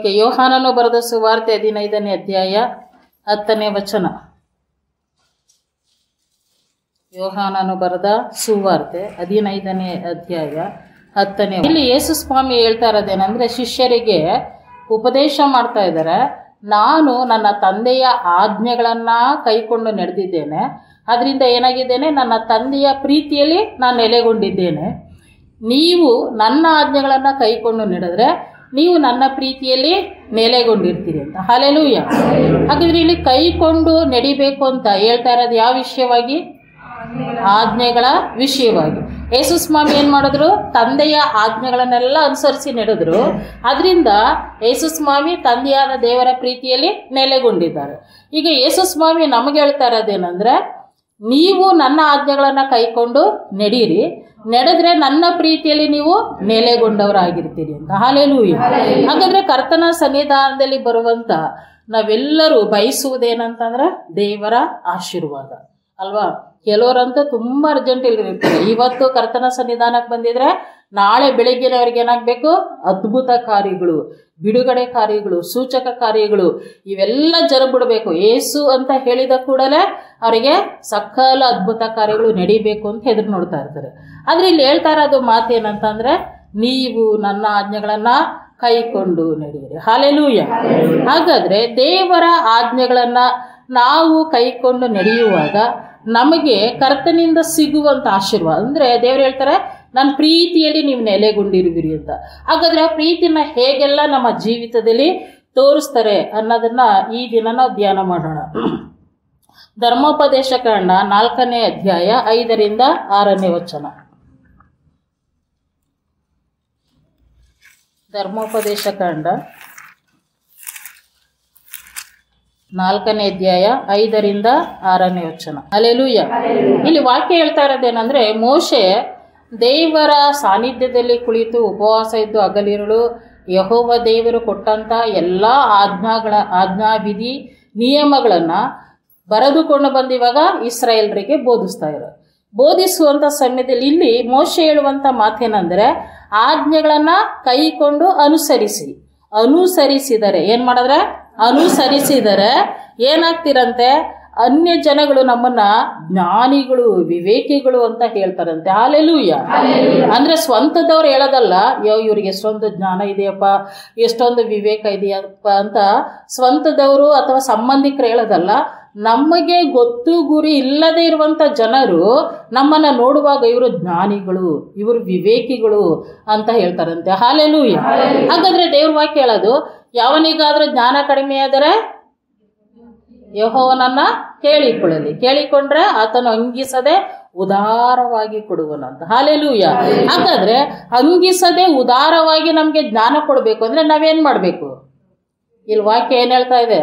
ವಾಕ್ಯ ಯೋಹಾನನು ಬರೆದ ಸುವಾರ್ತೆ ಹದಿನೈದನೇ ಅಧ್ಯಾಯ ಹತ್ತನೇ ವಚನ ಯೋಹಾನನು ಬರೆದ ಸುವಾರ್ತೆ ಹದಿನೈದನೇ ಅಧ್ಯಾಯ ಹತ್ತನೇ ಇಲ್ಲಿ ಯೇಸು ಸ್ವಾಮಿ ಹೇಳ್ತಾ ಇರೋದೇನೆಂದ್ರೆ ಶಿಷ್ಯರಿಗೆ ಉಪದೇಶ ಮಾಡ್ತಾ ಇದ್ದಾರೆ ನಾನು ನನ್ನ ತಂದೆಯ ಆಜ್ಞೆಗಳನ್ನ ಕೈಕೊಂಡು ನಡೆದಿದ್ದೇನೆ ಅದರಿಂದ ಏನಾಗಿದ್ದೇನೆ ನನ್ನ ತಂದೆಯ ಪ್ರೀತಿಯಲ್ಲಿ ನಾನು ನೆಲೆಗೊಂಡಿದ್ದೇನೆ ನೀವು ನನ್ನ ಆಜ್ಞೆಗಳನ್ನು ಕೈಕೊಂಡು ನಡೆದ್ರೆ ನೀವು ನನ್ನ ಪ್ರೀತಿಯಲ್ಲಿ ನೆಲೆಗೊಂಡಿರ್ತೀರಿ ಅಂತ ಹಾಲೆಲೂಯ ಹಾಗಿದ್ರೆ ಇಲ್ಲಿ ಕೈಕೊಂಡು ನಡಿಬೇಕು ಅಂತ ಹೇಳ್ತಾ ಇರೋದು ಯಾವ ವಿಷಯವಾಗಿ ಆಜ್ಞೆಗಳ ವಿಷಯವಾಗಿ ಯೇಸು ಸ್ವಾಮಿ ಏನ್ ಮಾಡಿದ್ರು ತಂದೆಯ ಆಜ್ಞೆಗಳನ್ನೆಲ್ಲ ಅನುಸರಿಸಿ ನಡೆದ್ರು ಅದರಿಂದ ಯೇಸು ಸ್ವಾಮಿ ತಂದೆಯಾದ ದೇವರ ಪ್ರೀತಿಯಲ್ಲಿ ನೆಲೆಗೊಂಡಿದ್ದಾರೆ ಈಗ ಯೇಸು ಸ್ವಾಮಿ ನಮಗೆ ಹೇಳ್ತಾ ಇರೋದೇನೆಂದ್ರೆ ನೀವು ನನ್ನ ಆಜ್ಞೆಗಳನ್ನ ಕೈಕೊಂಡು ನಡೀರಿ ನಡೆದ್ರೆ ನನ್ನ ಪ್ರೀತಿಯಲ್ಲಿ ನೀವು ನೆಲೆಗೊಂಡವರಾಗಿರ್ತೀರಿ ಅಂತ ಹಾಲೆಲೂಯ ಹಾಗಾದ್ರೆ ಕರ್ತನ ಸನ್ನಿಧಾನದಲ್ಲಿ ಬರುವಂತ ನಾವೆಲ್ಲರೂ ಬಯಸುವುದೇನಂತಂದ್ರೆ ದೇವರ ಆಶೀರ್ವಾದ ಅಲ್ವಾ ಕೆಲವರಂತೂ ತುಂಬಾ ಅರ್ಜೆಂಟ್ ಇರ್ತಾರೆ ಇವತ್ತು ಕರ್ತನ ಸನ್ನಿಧಾನಕ್ಕೆ ಬಂದಿದ್ರೆ ನಾಳೆ ಬೆಳಿಗ್ಗೆನವ್ರಿಗೆ ಏನಾಗಬೇಕು ಅದ್ಭುತ ಕಾರ್ಯಗಳು ಬಿಡುಗಡೆ ಕಾರ್ಯಗಳು ಸೂಚಕ ಕಾರ್ಯಗಳು ಇವೆಲ್ಲ ಜರುಗ್ಬಿಡ್ಬೇಕು ಏಸು ಅಂತ ಹೇಳಿದ ಕೂಡಲೇ ಅವರಿಗೆ ಸಕಲ ಅದ್ಭುತ ಕಾರ್ಯಗಳು ನಡಿಬೇಕು ಅಂತ ಎದುರು ನೋಡ್ತಾ ಇರ್ತಾರೆ ಆದ್ರೆ ಇಲ್ಲಿ ಹೇಳ್ತಾ ಇರೋದು ಮಾತೇನಂತಂದ್ರೆ ನೀವು ನನ್ನ ಆಜ್ಞೆಗಳನ್ನ ಕೈಕೊಂಡು ನಡೆಯಿರಿ ಹಾಲೆಲೂಯ ಹಾಗಾದ್ರೆ ದೇವರ ಆಜ್ಞೆಗಳನ್ನ ನಾವು ಕೈಕೊಂಡು ನಡೆಯುವಾಗ ನಮಗೆ ಕರ್ತನಿಂದ ಸಿಗುವಂತ ಆಶೀರ್ವಾದ ಅಂದ್ರೆ ದೇವ್ರು ಹೇಳ್ತಾರೆ ನನ್ನ ಪ್ರೀತಿಯಲ್ಲಿ ನೀವು ನೆಲೆಗೊಂಡಿರುವಿರಿ ಅಂತ ಹಾಗಾದ್ರೆ ಆ ಪ್ರೀತಿನ ಹೇಗೆಲ್ಲ ನಮ್ಮ ಜೀವಿತದಲ್ಲಿ ತೋರಿಸ್ತಾರೆ ಅನ್ನೋದನ್ನ ಈ ದಿನ ನಾವು ಧ್ಯಾನ ಮಾಡೋಣ ಧರ್ಮೋಪದೇಶ ಕಾಂಡ ನಾಲ್ಕನೇ ಅಧ್ಯಾಯ ಐದರಿಂದ ಆರನೇ ವಚನ ಧರ್ಮೋಪದೇಶ ಕಾಂಡ ನಾಲ್ಕನೇ ಅಧ್ಯಾಯ ಐದರಿಂದ ಆರನೇ ವಚನ ಅಲೆಲೂಯ ಇಲ್ಲಿ ವಾಕ್ಯ ಹೇಳ್ತಾ ಇರೋದೇನಂದ್ರೆ ಮೋಶೆ ದೇವರ ಸಾನ್ನಿಧ್ಯದಲ್ಲಿ ಕುಳಿತು ಉಪವಾಸ ಇದ್ದು ಹಗಲಿರುಳು ಯಹೋವ ದೇವರು ಕೊಟ್ಟಂತ ಎಲ್ಲ ಆಜ್ಞಾಗಳ ಆಜ್ಞಾವಿಧಿ ನಿಯಮಗಳನ್ನ ಬರೆದುಕೊಂಡು ಬಂದಿವಾಗ ಇಸ್ರಾಯೇಲ್ರಿಗೆ ಬೋಧಿಸ್ತಾ ಇರೋ ಬೋಧಿಸುವಂತ ಸಮಯದಲ್ಲಿ ಇಲ್ಲಿ ಮೋಶೆ ಹೇಳುವಂತ ಮಾತೇನಂದ್ರೆ ಆಜ್ಞೆಗಳನ್ನ ಕೈಕೊಂಡು ಅನುಸರಿಸಿ ಅನುಸರಿಸಿದರೆ ಏನ್ ಮಾಡಿದ್ರೆ ಅನುಸರಿಸಿದರೆ ಏನಾಗ್ತಿರಂತೆ ಅನ್ಯ ಜನಗಳು ನಮ್ಮನ್ನ ಜ್ಞಾನಿಗಳು ವಿವೇಕಿಗಳು ಅಂತ ಹೇಳ್ತಾರಂತೆ ಹಾಲೆಲೂಯ ಅಂದ್ರೆ ಸ್ವಂತದವ್ರು ಹೇಳೋದಲ್ಲ ಯೋ ಇವ್ರಿಗೆ ಎಷ್ಟೊಂದು ಜ್ಞಾನ ಇದೆಯಪ್ಪ ಎಷ್ಟೊಂದು ವಿವೇಕ ಇದೆಯಪ್ಪ ಅಂತ ಸ್ವಂತದವರು ಅಥವಾ ಸಂಬಂಧಿಕರು ಹೇಳೋದಲ್ಲ ನಮಗೆ ಗೊತ್ತು ಗುರಿ ಇಲ್ಲದೆ ಇರುವಂತ ಜನರು ನಮ್ಮನ್ನ ನೋಡುವಾಗ ಇವರು ಜ್ಞಾನಿಗಳು ಇವರು ವಿವೇಕಿಗಳು ಅಂತ ಹೇಳ್ತಾರಂತೆ ಹಾಲೆಲೂಯ ಹಾಗಾದ್ರೆ ದೇವ್ರ ವಾಕ್ಯ ಹೇಳೋದು ಯಾವನಿಗಾದ್ರೂ ಜ್ಞಾನ ಕಡಿಮೆ ಆದರೆ ಯಹೋವನನ್ನ ಕೇಳಿಕೊಳ್ಳಲಿ ಕೇಳಿಕೊಂಡ್ರೆ ಆತನು ಅಂಗಿಸದೆ ಉದಾರವಾಗಿ ಕೊಡುವನಂತ ಹಾಲೆಲೂಯ ಹಾಗಾದ್ರೆ ಅಂಗಿಸದೆ ಉದಾರವಾಗಿ ನಮ್ಗೆ ಜ್ಞಾನ ಕೊಡ್ಬೇಕು ಅಂದ್ರೆ ನಾವೇನ್ ಮಾಡ್ಬೇಕು ಇಲ್ಲಿ ವಾಕ್ಯ ಏನ್ ಹೇಳ್ತಾ ಇದೆ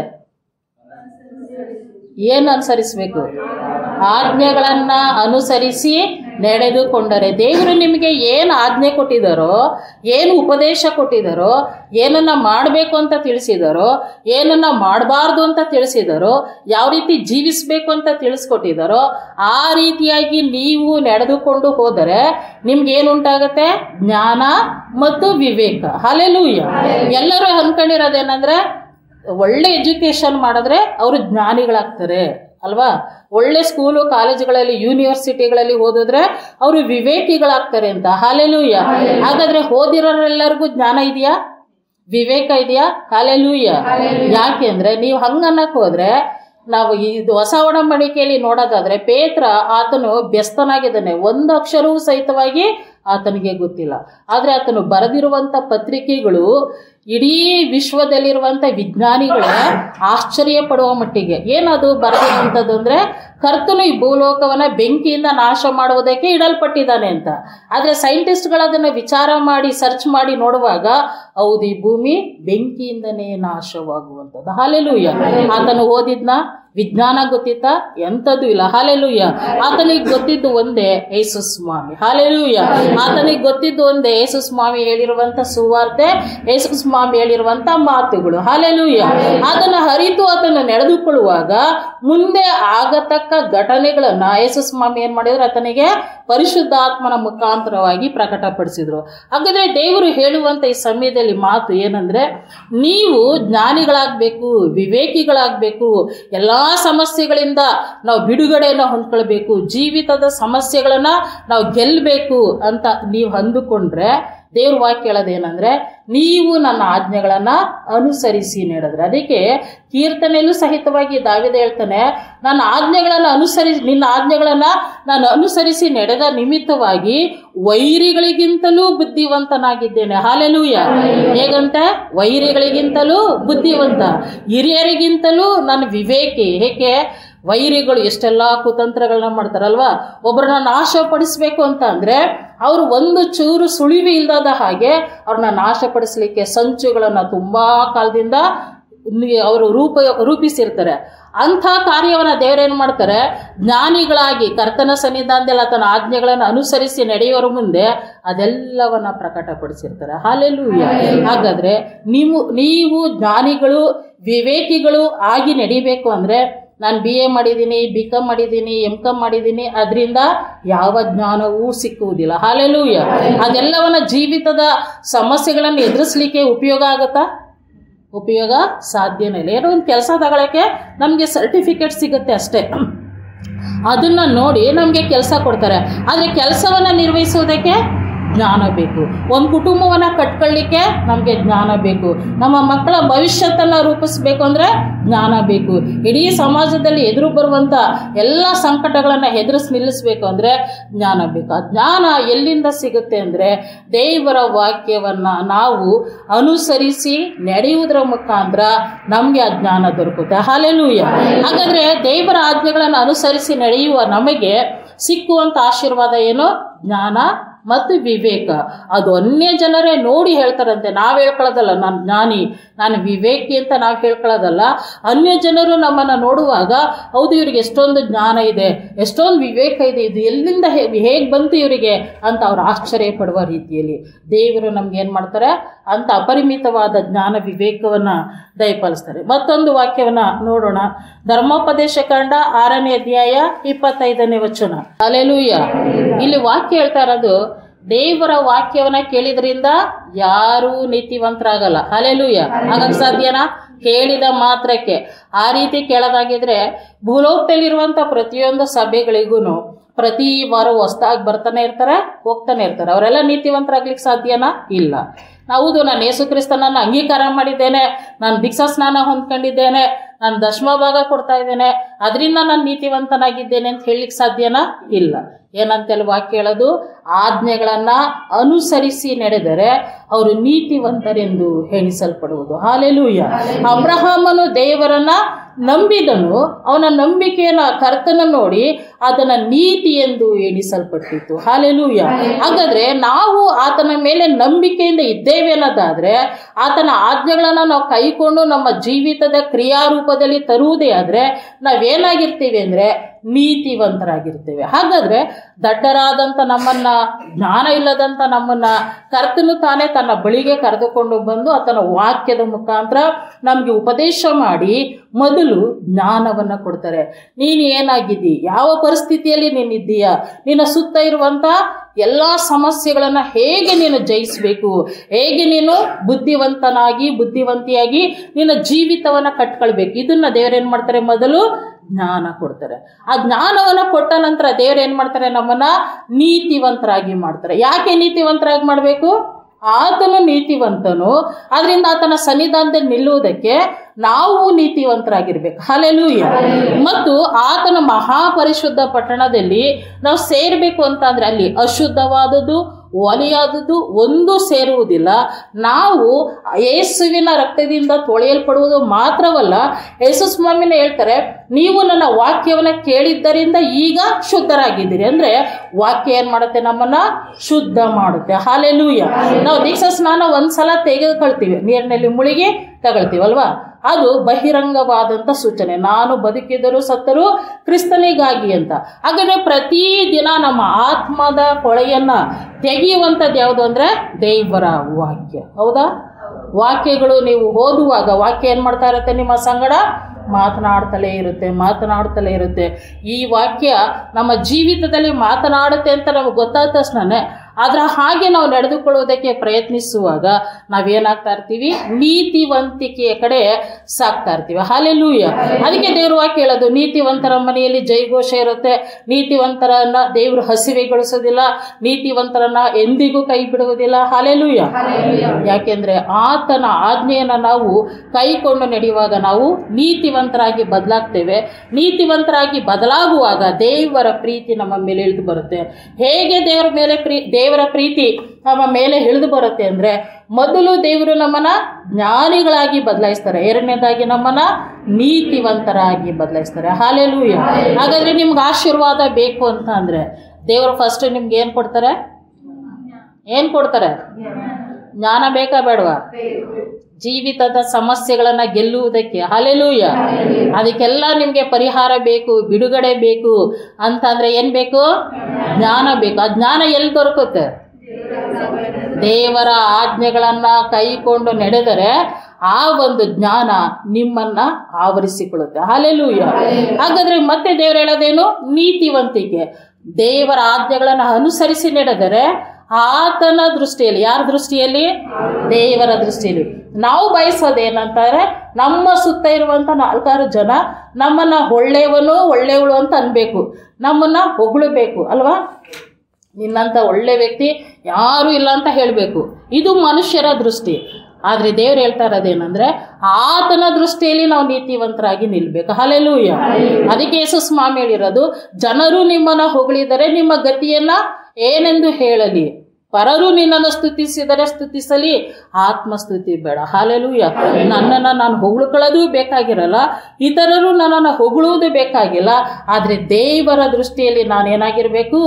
ಏನು ಅನುಸರಿಸಬೇಕು ಆಜ್ಞೆಗಳನ್ನ ಅನುಸರಿಸಿ ನಡೆದುಕೊಂಡರೆ ದೇವರು ನಿಮಗೆ ಏನು ಆಜ್ಞೆ ಕೊಟ್ಟಿದ್ದಾರೋ ಏನು ಉಪದೇಶ ಕೊಟ್ಟಿದ್ದಾರೋ ಏನನ್ನ ಮಾಡಬೇಕು ಅಂತ ತಿಳಿಸಿದಾರೋ ಏನನ್ನ ಮಾಡಬಾರ್ದು ಅಂತ ತಿಳಿಸಿದಾರೋ ಯಾವ ರೀತಿ ಜೀವಿಸಬೇಕು ಅಂತ ತಿಳಿಸ್ಕೊಟ್ಟಿದ್ದಾರೋ ಆ ರೀತಿಯಾಗಿ ನೀವು ನಡೆದುಕೊಂಡು ಹೋದರೆ ನಿಮ್ಗೆ ಏನುಂಟಾಗತ್ತೆ ಜ್ಞಾನ ಮತ್ತು ವಿವೇಕ ಹಲೆಲೂಯ ಎಲ್ಲರೂ ಅನ್ಕೊಂಡಿರೋದೇನಂದ್ರೆ ಒಳ್ಳೆ ಎಜುಕೇಶನ್ ಮಾಡಿದ್ರೆ ಅವರು ಜ್ಞಾನಿಗಳಾಗ್ತಾರೆ ಅಲ್ವಾ ಒಳ್ಳೆ ಸ್ಕೂಲು ಕಾಲೇಜುಗಳಲ್ಲಿ ಯೂನಿವರ್ಸಿಟಿಗಳಲ್ಲಿ ಓದಿದ್ರೆ ಅವರು ವಿವೇಕಿಗಳಾಗ್ತಾರೆ ಅಂತ ಹಾಲೆಲೂಯ ಹಾಗಾದ್ರೆ ಓದಿರೋರೆಲ್ಲರಿಗೂ ಜ್ಞಾನ ಇದೆಯಾ ವಿವೇಕ ಇದೆಯಾ ಹಾಲೆಲೂಯ ಯಾಕೆಂದ್ರೆ ನೀವು ಹಂಗನ್ನಕ್ ಹೋದ್ರೆ ನಾವು ಇದು ಹೊಸ ಒಡಂಬಡಿಕೆಯಲ್ಲಿ ನೋಡೋದಾದ್ರೆ ಪೇತ್ರ ಆತನು ವ್ಯಸ್ತನಾಗಿದ್ದಾನೆ ಒಂದು ಅಕ್ಷರವೂ ಸಹಿತವಾಗಿ ಆತನಿಗೆ ಗೊತ್ತಿಲ್ಲ ಆದರೆ ಆತನು ಬರೆದಿರುವಂಥ ಪತ್ರಿಕೆಗಳು ಇಡೀ ವಿಶ್ವದಲ್ಲಿರುವಂಥ ವಿಜ್ಞಾನಿಗಳೇ ಆಶ್ಚರ್ಯ ಪಡುವ ಮಟ್ಟಿಗೆ ಏನದು ಬರೆದಿರುವಂಥದ್ದು ಅಂದರೆ ಕರ್ತನು ಈ ಭೂಲೋಕವನ್ನ ಬೆಂಕಿಯಿಂದ ನಾಶ ಮಾಡುವುದಕ್ಕೆ ಇಡಲ್ಪಟ್ಟಿದ್ದಾನೆ ಅಂತ ಆದರೆ ಸೈಂಟಿಸ್ಟ್ಗಳು ಅದನ್ನು ವಿಚಾರ ಮಾಡಿ ಸರ್ಚ್ ಮಾಡಿ ನೋಡುವಾಗ ಹೌದು ಈ ಭೂಮಿ ಬೆಂಕಿಯಿಂದನೇ ನಾಶವಾಗುವಂಥದ್ದು ಹಾಲೆಲೂಯ ಆತನು ಓದಿದ್ನ ವಿಜ್ಞಾನ ಗೊತ್ತಿತ್ತ ಎಂಥದ್ದು ಇಲ್ಲ ಹಾಲೆಲೂಯ ಆತನಿಗೆ ಗೊತ್ತಿದ್ದು ಒಂದೇ ಯೇಸು ಸ್ವಾಮಿ ಹಾಲೆಲೂಯ ಆತನಿಗೆ ಗೊತ್ತಿದ್ದು ಒಂದೇ ಯೇಸು ಸ್ವಾಮಿ ಹೇಳಿರುವಂತ ಸುವಾರ್ತೆ ಯೇಸು ಸ್ವಾಮಿ ಹೇಳಿರುವಂತ ಮಾತುಗಳು ಹಾಲೆಲೂಯ ಅದನ್ನ ಹರಿತು ಅದನ್ನು ನಡೆದುಕೊಳ್ಳುವಾಗ ಮುಂದೆ ಆಗತಕ್ಕ ಘಟನೆಗಳನ್ನ ಯೇಸು ಸ್ವಾಮಿ ಏನ್ ಮಾಡಿದ್ರು ಆತನಿಗೆ ಪರಿಶುದ್ಧಾತ್ಮನ ಮುಖಾಂತರವಾಗಿ ಪ್ರಕಟಪಡಿಸಿದ್ರು ಹಾಗಾದ್ರೆ ದೇವರು ಹೇಳುವಂತ ಈ ಸಮಯದಲ್ಲಿ ಮಾತು ಏನಂದ್ರೆ ನೀವು ಜ್ಞಾನಿಗಳಾಗಬೇಕು ವಿವೇಕಿಗಳಾಗಬೇಕು ಎಲ್ಲಾ ಸಮಸ್ಯೆಗಳಿಂದ ನಾವು ಬಿಡುಗಡೆಯನ್ನು ಹೊಂದ್ಕೊಳ್ಬೇಕು ಜೀವಿತದ ಸಮಸ್ಯೆಗಳನ್ನ ನಾವು ಗೆಲ್ಲಬೇಕು ಅಂತ ನೀವು ಅಂದುಕೊಂಡ್ರೆ ದೇವ್ರ ವಾಕ್ಯ ಹೇಳೋದೇನಂದ್ರೆ ನೀವು ನನ್ನ ಆಜ್ಞೆಗಳನ್ನ ಅನುಸರಿಸಿ ನಡೆದ್ರೆ ಅದಕ್ಕೆ ಕೀರ್ತನೆಯಲ್ಲೂ ಸಹಿತವಾಗಿ ದಾವಿದ ಹೇಳ್ತಾನೆ ನನ್ನ ಆಜ್ಞೆಗಳನ್ನ ಅನುಸರಿಸಿ ನಿನ್ನ ಆಜ್ಞೆಗಳನ್ನ ನಾನು ಅನುಸರಿಸಿ ನಡೆದ ನಿಮಿತ್ತವಾಗಿ ವೈರಿಗಳಿಗಿಂತಲೂ ಬುದ್ಧಿವಂತನಾಗಿದ್ದೇನೆ ಹಾಲೆಲೂಯ ಹೇಗಂತೆ ವೈರಿಗಳಿಗಿಂತಲೂ ಬುದ್ಧಿವಂತ ಹಿರಿಯರಿಗಿಂತಲೂ ನಾನು ವಿವೇಕಿ ಹೇಗೆ ವೈರಿಗಳು ಎಷ್ಟೆಲ್ಲ ಕುತಂತ್ರಗಳನ್ನ ಮಾಡ್ತಾರಲ್ವಾ ಒಬ್ಬರನ್ನ ನಾಶಪಡಿಸ್ಬೇಕು ಅಂತ ಅಂದ್ರೆ ಅವರು ಒಂದು ಚೂರು ಸುಳಿವು ಇಲ್ಲದ ಹಾಗೆ ಅವ್ರನ್ನ ನಾಶಪಡಿಸ್ಲಿಕ್ಕೆ ಸಂಚುಗಳನ್ನ ತುಂಬಾ ಕಾಲದಿಂದ ಅವರು ರೂಪ ರೂಪಿಸಿರ್ತಾರೆ ಅಂಥ ಕಾರ್ಯವನ್ನ ದೇವರೇನು ಮಾಡ್ತಾರೆ ಜ್ಞಾನಿಗಳಾಗಿ ಕರ್ತನ ಸನ್ನಿಧಾನದಲ್ಲಿ ಆತನ ಆಜ್ಞೆಗಳನ್ನು ಅನುಸರಿಸಿ ನಡೆಯೋರ ಮುಂದೆ ಅದೆಲ್ಲವನ್ನ ಪ್ರಕಟಪಡಿಸಿರ್ತಾರೆ ಹಾಲೆಲ್ಲೂಯ್ಯ ಹಾಗಾದ್ರೆ ನೀವು ನೀವು ಜ್ಞಾನಿಗಳು ವಿವೇಕಿಗಳು ಆಗಿ ನಡಿಬೇಕು ಅಂದ್ರೆ ನಾನು ಬಿ ಎ ಮಾಡಿದ್ದೀನಿ ಬಿ ಕಾಮ್ ಮಾಡಿದ್ದೀನಿ ಎಂ ಕಾಮ್ ಮಾಡಿದ್ದೀನಿ ಅದರಿಂದ ಯಾವ ಜ್ಞಾನವೂ ಸಿಕ್ಕುವುದಿಲ್ಲ ಹಾಲೆಲೂಯ ಅದೆಲ್ಲವನ್ನ ಜೀವಿತದ ಸಮಸ್ಯೆಗಳನ್ನು ಎದುರಿಸ್ಲಿಕ್ಕೆ ಉಪಯೋಗ ಆಗುತ್ತಾ ಉಪಯೋಗ ಸಾಧ್ಯನೇ ಇಲ್ಲ ಏನೋ ಒಂದು ಕೆಲಸ ತಗೊಳಕ್ಕೆ ನಮಗೆ ಸರ್ಟಿಫಿಕೇಟ್ ಸಿಗುತ್ತೆ ಅಷ್ಟೇ ಅದನ್ನ ನೋಡಿ ನಮಗೆ ಕೆಲಸ ಕೊಡ್ತಾರೆ ಆದರೆ ಕೆಲಸವನ್ನು ನಿರ್ವಹಿಸೋದಕ್ಕೆ ಜ್ಞಾನ ಬೇಕು ಒಂದು ಕುಟುಂಬವನ್ನು ಕಟ್ಕೊಳ್ಳಿಕ್ಕೆ ನಮಗೆ ಜ್ಞಾನ ಬೇಕು ನಮ್ಮ ಮಕ್ಕಳ ಭವಿಷ್ಯತ್ತನ್ನು ರೂಪಿಸ್ಬೇಕು ಅಂದರೆ ಜ್ಞಾನ ಬೇಕು ಇಡೀ ಸಮಾಜದಲ್ಲಿ ಎದುರು ಬರುವಂಥ ಎಲ್ಲ ಸಂಕಟಗಳನ್ನು ಎದುರಿಸಿ ನಿಲ್ಲಿಸ್ಬೇಕು ಅಂದರೆ ಜ್ಞಾನ ಬೇಕು ಆ ಜ್ಞಾನ ಎಲ್ಲಿಂದ ಸಿಗುತ್ತೆ ಅಂದರೆ ದೇವರ ವಾಕ್ಯವನ್ನು ನಾವು ಅನುಸರಿಸಿ ನಡೆಯುವುದರ ಮುಖಾಂತರ ನಮಗೆ ಆ ಜ್ಞಾನ ದೊರಕುತ್ತೆ ಹಾಲೆಲೂಯ ಹಾಗಾದರೆ ದೇವರ ಆಜ್ಞೆಗಳನ್ನು ಅನುಸರಿಸಿ ನಡೆಯುವ ನಮಗೆ ಸಿಕ್ಕುವಂಥ ಆಶೀರ್ವಾದ ಏನು ಜ್ಞಾನ ಮತ್ತು ವಿವೇಕ ಅದು ಅನ್ಯ ಜನರೇ ನೋಡಿ ಹೇಳ್ತಾರಂತೆ ನಾವು ಹೇಳ್ಕೊಳ್ಳೋದಲ್ಲ ನಾನು ಜ್ಞಾನಿ ನಾನು ವಿವೇಕಿ ಅಂತ ನಾವು ಹೇಳ್ಕೊಳ್ಳೋದಲ್ಲ ಅನ್ಯ ಜನರು ನಮ್ಮನ್ನು ನೋಡುವಾಗ ಹೌದು ಇವರಿಗೆ ಎಷ್ಟೊಂದು ಜ್ಞಾನ ಇದೆ ಎಷ್ಟೊಂದು ವಿವೇಕ ಇದೆ ಇದು ಎಲ್ಲಿಂದ ಹೇಗೆ ಬಂತು ಇವರಿಗೆ ಅಂತ ಅವ್ರು ಆಶ್ಚರ್ಯ ಪಡುವ ರೀತಿಯಲ್ಲಿ ದೇವರು ನಮ್ಗೆ ಏನು ಮಾಡ್ತಾರೆ ಅಂತ ಅಪರಿಮಿತವಾದ ಜ್ಞಾನ ವಿವೇಕವನ್ನು ದಯಪಾಲಿಸ್ತಾರೆ ಮತ್ತೊಂದು ವಾಕ್ಯವನ್ನು ನೋಡೋಣ ಧರ್ಮೋಪದೇಶ ಕಂಡ ಆರನೇ ಅಧ್ಯಾಯ ಇಪ್ಪತ್ತೈದನೇ ವಚನ ಅಲೆಲೂಯ ಇಲ್ಲಿ ವಾಕ್ಯ ಹೇಳ್ತಾ ಇರೋದು ದೇವರ ವಾಕ್ಯವನ್ನ ಕೇಳಿದ್ರಿಂದ ಯಾರೂ ನೀತಿವಂತರಾಗಲ್ಲ ಅಲೆಲೂಯ ಹಾಗಾಗಿ ಸಾಧ್ಯನಾ ಕೇಳಿದ ಮಾತ್ರಕ್ಕೆ ಆ ರೀತಿ ಕೇಳೋದಾಗಿದ್ರೆ ಭೂಲೋಕದಲ್ಲಿರುವಂಥ ಪ್ರತಿಯೊಂದು ಸಭೆಗಳಿಗೂ ಪ್ರತಿ ವಾರ ಹೊಸ್ದಾಗಿ ಬರ್ತಾನೆ ಇರ್ತಾರೆ ಹೋಗ್ತಾನೆ ಇರ್ತಾರೆ ಅವರೆಲ್ಲ ನೀತಿವಂತರಾಗ್ಲಿಕ್ಕೆ ಸಾಧ್ಯನಾ ಇಲ್ಲ ಹೌದು ನಾನು ಯೇಸು ಕ್ರಿಸ್ತನನ್ನು ಅಂಗೀಕಾರ ಮಾಡಿದ್ದೇನೆ ನಾನು ದೀಕ್ಷಾ ಸ್ನಾನ ಹೊಂದ್ಕೊಂಡಿದ್ದೇನೆ ನಾನು ದಶಮ ಭಾಗ ಕೊಡ್ತಾ ಇದ್ದೇನೆ ಅದರಿಂದ ನಾನು ನೀತಿವಂತನಾಗಿದ್ದೇನೆ ಅಂತ ಹೇಳಲಿಕ್ಕೆ ಸಾಧ್ಯನಾ ಇಲ್ಲ ಏನಂತೆಲ್ಲ ವಾಕ್ಯ ಹೇಳೋದು ಆಜ್ಞೆಗಳನ್ನು ಅನುಸರಿಸಿ ನಡೆದರೆ ಅವರು ನೀತಿವಂತರೆಂದು ಎಣಿಸಲ್ಪಡುವುದು ಹಾಲೆಲೂಯ ಅಬ್ರಹಾಮನು ದೇವರನ್ನ ನಂಬಿದನು ಅವನ ನಂಬಿಕೆಯನ್ನು ಕರ್ತನ ನೋಡಿ ಅದನ್ನ ನೀತಿ ಎಂದು ಎಣಿಸಲ್ಪಟ್ಟಿತ್ತು ಹಾಲೆಲೂಯ ಹಾಗಾದ್ರೆ ನಾವು ಆತನ ಮೇಲೆ ನಂಬಿಕೆಯಿಂದ ಇದ್ದೇವೆ ಅನ್ನೋದಾದ್ರೆ ಆತನ ಆಜ್ಞೆಗಳನ್ನು ನಾವು ಕೈಕೊಂಡು ನಮ್ಮ ಜೀವಿತದ ಕ್ರಿಯಾರೂಪದಲ್ಲಿ ತರುವುದೇ ಆದ್ರೆ ನಾವೇನಾಗಿರ್ತೀವಿ ಅಂದ್ರೆ ನೀತಿವಂತರಾಗಿರ್ತೇವೆ ಹಾಗಾದ್ರೆ ದಡ್ಡರಾದಂಥ ನಮ್ಮನ್ನ ಜ್ಞಾನ ಇಲ್ಲದಂಥ ನಮ್ಮನ್ನ ಕರ್ತನು ತಾನೇ ತನ್ನ ಬಳಿಗೆ ಕರೆದುಕೊಂಡು ಬಂದು ಆತನ ವಾಕ್ಯದ ಮುಖಾಂತರ ನಮಗೆ ಉಪದೇಶ ಮಾಡಿ ಮೊದಲು ಜ್ಞಾನವನ್ನು ಕೊಡ್ತಾರೆ ನೀನು ಏನಾಗಿದ್ದಿ ಯಾವ ಪರಿಸ್ಥಿತಿಯಲ್ಲಿ ನೀನಿದ್ದೀಯಾ ನಿನ್ನ ಸುತ್ತ ಇರುವಂಥ ಎಲ್ಲ ಸಮಸ್ಯೆಗಳನ್ನು ಹೇಗೆ ನೀನು ಜಯಿಸಬೇಕು ಹೇಗೆ ನೀನು ಬುದ್ಧಿವಂತನಾಗಿ ಬುದ್ಧಿವಂತಿಯಾಗಿ ನಿನ್ನ ಜೀವಿತವನ್ನು ಕಟ್ಕೊಳ್ಬೇಕು ಇದನ್ನ ದೇವರೇನು ಮಾಡ್ತಾರೆ ಮೊದಲು ಜ್ಞಾನ ಕೊಡ್ತಾರೆ ಆ ಜ್ಞಾನವನ್ನು ಕೊಟ್ಟ ನಂತರ ದೇವ್ರು ಏನು ಮಾಡ್ತಾರೆ ನಮ್ಮನ್ನ ನೀತಿವಂತರಾಗಿ ಮಾಡ್ತಾರೆ ಯಾಕೆ ನೀತಿವಂತರಾಗಿ ಮಾಡಬೇಕು ಆತನು ನೀತಿವಂತನು ಅದರಿಂದ ಆತನ ಸನ್ನಿಧಾನದಲ್ಲಿ ನಿಲ್ಲುವುದಕ್ಕೆ ನಾವು ನೀತಿವಂತರಾಗಿರ್ಬೇಕು ಹಲೆಲೂಯ ಮತ್ತು ಆತನ ಮಹಾಪರಿಶುದ್ಧ ಪಟ್ಟಣದಲ್ಲಿ ನಾವು ಸೇರಬೇಕು ಅಂತ ಅಂದ್ರೆ ಅಲ್ಲಿ ಅಶುದ್ಧವಾದದ್ದು ಒಲಿಯಾದದ್ದು ಒಂದು ಸೇರುವುದಿಲ್ಲ ನಾವು ಯೇಸುವಿನ ರಕ್ತದಿಂದ ತೊಳೆಯಲ್ಪಡುವುದು ಮಾತ್ರವಲ್ಲ ಯೇಸು ಸ್ವಾಮಿನ ಹೇಳ್ತಾರೆ ನೀವು ನನ್ನ ವಾಕ್ಯವನ್ನು ಕೇಳಿದ್ದರಿಂದ ಈಗ ಶುದ್ಧರಾಗಿದ್ದೀರಿ ಅಂದ್ರೆ ವಾಕ್ಯ ಏನ್ ಮಾಡುತ್ತೆ ನಮ್ಮನ್ನ ಶುದ್ಧ ಮಾಡುತ್ತೆ ಹಾಲೆಲೂಯ ನಾವು ದೀಕ್ಷಾ ಸ್ನಾನ ಒಂದ್ಸಲ ತೆಗೆದುಕೊಳ್ತೀವಿ ನೀರಿನಲ್ಲಿ ಮುಳುಗಿ ತಗೊಳ್ತೀವಲ್ವಾ ಅದು ಬಹಿರಂಗವಾದಂಥ ಸೂಚನೆ ನಾನು ಬದುಕಿದರೂ ಸತ್ತರೂ ಕ್ರಿಸ್ತನಿಗಾಗಿ ಅಂತ ಹಾಗಾದ್ರೆ ಪ್ರತಿ ದಿನ ನಮ್ಮ ಆತ್ಮದ ಕೊಳೆಯನ್ನ ತೆಗೆಯುವಂಥದ್ದು ಯಾವುದು ಅಂದ್ರೆ ದೇವರ ವಾಕ್ಯ ಹೌದಾ ವಾಕ್ಯಗಳು ನೀವು ಓದುವಾಗ ವಾಕ್ಯ ಏನು ಮಾಡ್ತಾ ಇರುತ್ತೆ ನಿಮ್ಮ ಸಂಗಡ ಮಾತನಾಡ್ತಲೇ ಇರುತ್ತೆ ಮಾತನಾಡ್ತಲೇ ಇರುತ್ತೆ ಈ ವಾಕ್ಯ ನಮ್ಮ ಜೀವಿತದಲ್ಲಿ ಮಾತನಾಡುತ್ತೆ ಅಂತ ನಮಗೆ ಗೊತ್ತಾದ ತಕ್ಷಣನೇ ಅದರ ಹಾಗೆ ನಾವು ನಡೆದುಕೊಳ್ಳುವುದಕ್ಕೆ ಪ್ರಯತ್ನಿಸುವಾಗ ನಾವೇನಾಗ್ತಾ ಇರ್ತೀವಿ ನೀತಿವಂತಿಕೆಯ ಕಡೆ ಸಾಕ್ತಾ ಇರ್ತೀವಿ ಹಾಲೆಲ್ಲೂಯ ಅದಕ್ಕೆ ದೇವ್ರ ವಾಕ್ಯ ಹೇಳೋದು ನೀತಿವಂತರ ಮನೆಯಲ್ಲಿ ಜೈಘೋಷ ಇರುತ್ತೆ ನೀತಿವಂತರನ್ನ ದೇವರು ಹಸಿವೆಗೊಳಿಸೋದಿಲ್ಲ ನೀತಿವಂತರನ್ನ ಎಂದಿಗೂ ಕೈ ಬಿಡುವುದಿಲ್ಲ ಹಾಲೆಲ್ಲೂಯ ಯಾಕೆಂದ್ರೆ ಆತನ ಆಜ್ಞೆಯನ್ನ ನಾವು ಕೈಕೊಂಡು ನಡೆಯುವಾಗ ನಾವು ನೀತಿವಂತರಾಗಿ ಬದಲಾಗ್ತೇವೆ ನೀತಿವಂತರಾಗಿ ಬದಲಾಗುವಾಗ ದೇವರ ಪ್ರೀತಿ ನಮ್ಮ ಮೇಲೆ ಇಳಿದು ಬರುತ್ತೆ ಹೇಗೆ ದೇವರ ಮೇಲೆ ಪ್ರೀ ದೇವರ ಪ್ರೀತಿ ನಮ್ಮ ಮೇಲೆ ಇಳಿದು ಬರುತ್ತೆ ಅಂದ್ರೆ ಮೊದಲು ದೇವರು ನಮ್ಮನ್ನ ಜ್ಞಾನಿಗಳಾಗಿ ಬದಲಾಯಿಸ್ತಾರೆ ಎರಡನೇದಾಗಿ ನಮ್ಮನ್ನ ನೀತಿವಂತರಾಗಿ ಬದಲಾಯಿಸ್ತಾರೆ ಹಾಲೆಲೂಯ ಹಾಗಾದ್ರೆ ನಿಮ್ಗೆ ಆಶೀರ್ವಾದ ಬೇಕು ಅಂತ ಅಂದ್ರೆ ದೇವರು ಫಸ್ಟ್ ನಿಮ್ಗೆ ಏನ್ ಕೊಡ್ತಾರೆ ಏನ್ ಕೊಡ್ತಾರೆ ಜ್ಞಾನ ಬೇಕಾ ಬೇಡವಾ ಜೀವಿತದ ಸಮಸ್ಯೆಗಳನ್ನ ಗೆಲ್ಲುವುದಕ್ಕೆ ಹಾಲೆಲೂಯ ಅದಕ್ಕೆಲ್ಲ ನಿಮಗೆ ಪರಿಹಾರ ಬೇಕು ಬಿಡುಗಡೆ ಬೇಕು ಅಂತಂದ್ರೆ ಏನ್ ಬೇಕು ಜ್ಞಾನ ಬೇಕು ಆ ಜ್ಞಾನ ಎಲ್ಲಿ ದೊರಕುತ್ತೆ ದೇವರ ಆಜ್ಞೆಗಳನ್ನ ಕೈಕೊಂಡು ನಡೆದರೆ ಆ ಒಂದು ಜ್ಞಾನ ನಿಮ್ಮನ್ನ ಆವರಿಸಿಕೊಳ್ಳುತ್ತೆ ಹಾಲೆಲೂಯ ಹಾಗಾದ್ರೆ ಮತ್ತೆ ದೇವರು ಹೇಳೋದೇನು ನೀತಿವಂತಿಕೆ ದೇವರ ಆಜ್ಞೆಗಳನ್ನು ಅನುಸರಿಸಿ ನಡೆದರೆ ಆತನ ದೃಷ್ಟಿಯಲ್ಲಿ ಯಾರ ದೃಷ್ಟಿಯಲ್ಲಿ ದೇವರ ದೃಷ್ಟಿಯಲ್ಲಿ ನಾವು ಬಯಸೋದೇನಂತಾರೆ ನಮ್ಮ ಸುತ್ತ ಇರುವಂತ ನಾಲ್ಕಾರು ಜನ ನಮ್ಮನ್ನ ಒಳ್ಳೆಯವನು ಒಳ್ಳೆಯವಳು ಅಂತ ಅನ್ಬೇಕು ನಮ್ಮನ್ನ ಹೊಗಳಬೇಕು ಅಲ್ವಾ ನಿನ್ನಂಥ ಒಳ್ಳೆ ವ್ಯಕ್ತಿ ಯಾರೂ ಇಲ್ಲ ಅಂತ ಹೇಳಬೇಕು ಇದು ಮನುಷ್ಯರ ದೃಷ್ಟಿ ಆದರೆ ದೇವ್ರು ಹೇಳ್ತಾ ಇರೋದೇನಂದ್ರೆ ಆತನ ದೃಷ್ಟಿಯಲ್ಲಿ ನಾವು ನೀತಿವಂತರಾಗಿ ನಿಲ್ಬೇಕು ಹಲೆಲೂಯ ಅದಕ್ಕೆ ಯೇಸು ಸ್ವಾಮಿ ಹೇಳಿರೋದು ಜನರು ನಿಮ್ಮನ್ನ ಹೊಗಳಿದರೆ ನಿಮ್ಮ ಗತಿಯನ್ನ ಏನೆಂದು ಹೇಳಲಿ ಪರರು ನಿನ್ನನ್ನು ಸ್ತುತಿಸಿದರೆ ಸ್ತುತಿಸಲಿ ಆತ್ಮಸ್ತುತಿ ಬೇಡ ಹಾಲೆಲೂಯ ನನ್ನನ್ನು ನಾನು ಹೊಗಳ್ಕೊಳ್ಳೋದು ಬೇಕಾಗಿರಲ್ಲ ಇತರರು ನನ್ನನ್ನು ಹೊಗಳುವುದು ಬೇಕಾಗಿಲ್ಲ ಆದರೆ ದೇವರ ದೃಷ್ಟಿಯಲ್ಲಿ ನಾನೇನಾಗಿರಬೇಕು